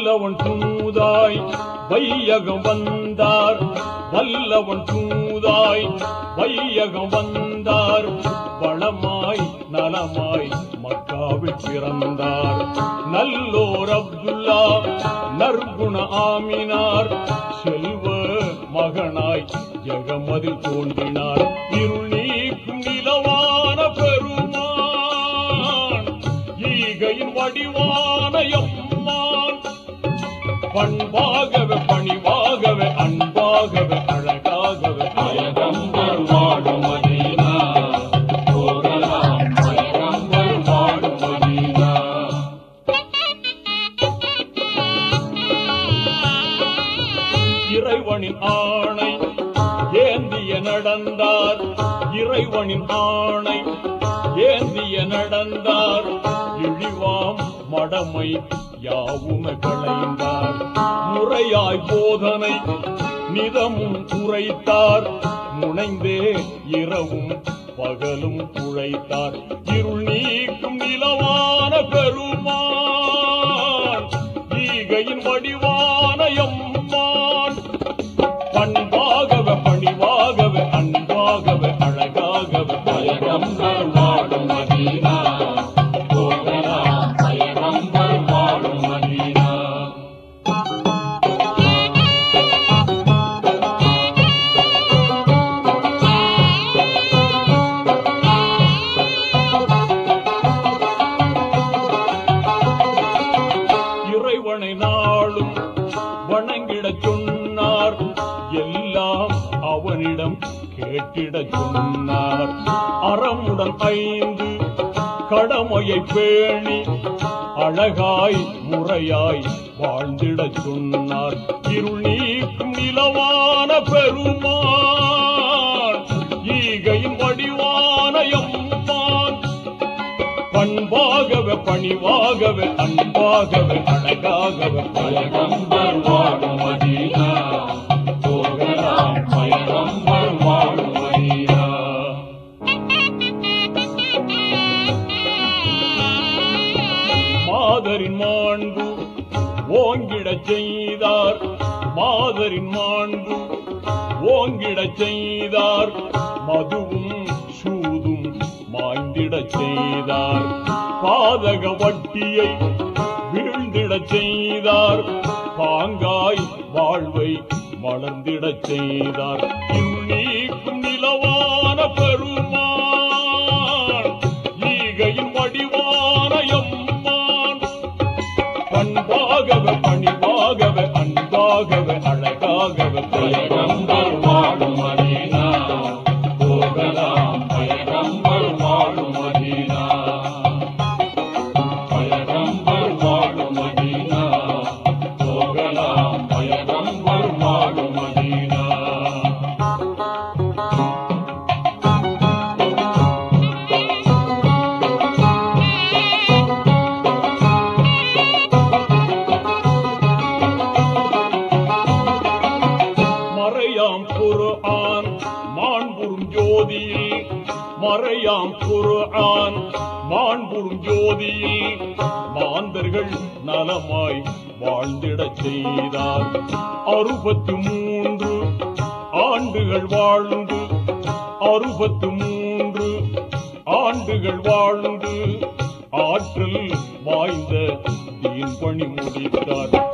வல்லவன் தூதாய் வையகம் வந்தார் வல்லவன் தூதாய் வையகம் வந்தார் வளமாய் நலமாய் மக்காவில் பிறந்தார் நல்லோர் அப்துல்லா நற்குண ஆமினார் செல்வ மகனாய் ஜெகமதில் தோன்றினார் இருள் நீக்கும் நிலவான பெருமான் ஈகையின் வடிவான எம்மான் பண்பாகவே பணிவாகவே அன்பாகவே அழகாகவே பயகம்பர் வாடும் மதீனா போகலாம் பயகம்பர் வாடும் மதீனா இறைவனின் ஆணை ஏந்திய நடந்தார் இறைவனின் ஆணை ஏந்திய நடந்தார் இழிவாம் மடமை யாவுமே களைந்தார் முறையாய் போதனை நிதமும் உரைத்தார் முனைந்தே இரவும் பகலும் உழைத்தார் இருள் நீக்கும் நிலவான பெருமான் ஈகையின் வடிவான எம்மான் பண்பாகவே பணிவாகவே அன்பாகவே அழகாகவே பயகம்பர் வாடும் மதீனா போகலாம் பயகம்பர் வாடும் மதீனா இறைவனை நாளும் வணங்கிடச் சொன்னார் எல்லாம் அவனிடம் கேட்டிடச் சொன்னார் அறமுடன் ஐந்து கடமையை பேணி அழகாய் முறையாய் வாழ்ந்திடச் சொன்னார் இருள் நீக்கும் நிலவான பெருமான் ஈகையின் வடிவான எம்மான் பண்பாகவே பணிவாகவே அன்பாகவே அழகாகவே பயகம்பர் வாடும் மதீனா போகலாம் பயகம்பர் வாடும் மதீனா மாதரின் மாண்பு ஓங்கிடச் செய்தார் மாதரின் மாண்பு ஓங்கிடச் செய்தார் மதுவும் சூதும் மாய்ந்திடச் செய்தார் பாதக வட்டியை வீழ்ந்திடச் செய்தார் பாங்காய் வாழ்வை வளர்ந்திடச் செய்தார் இருள் நீக்கும் நிலவான பெருமான் ஈகையின் வடிவான எம்மான் பண்பாகவே பணிவாகவே அன்பாகவே அழகாகவே பயகம்பர் வாடும் மதீனா போகலாம் பயகம்பர் வாடும் மதீனா பயகம்பர் வாடும் மதீனா போகலாம் பயகம்பர் வாடும் மதீனா மறையாம் குர்ஆன் மாண்புறும் ஜோதியில் மறையாம் குர்ஆன் மாண்புறும் ஜோதியில் மாந்தர்கள் நலமாய் வாழ்ந்திடச் செய்தார் அறுபத்து மூன்று ஆண்டுகள் வாழ்ந்து அறுபத்து மூன்று ஆண்டுகள் வாழ்ந்து ஆற்றல் வாய்ந்த தீன் பணி முடித்தார்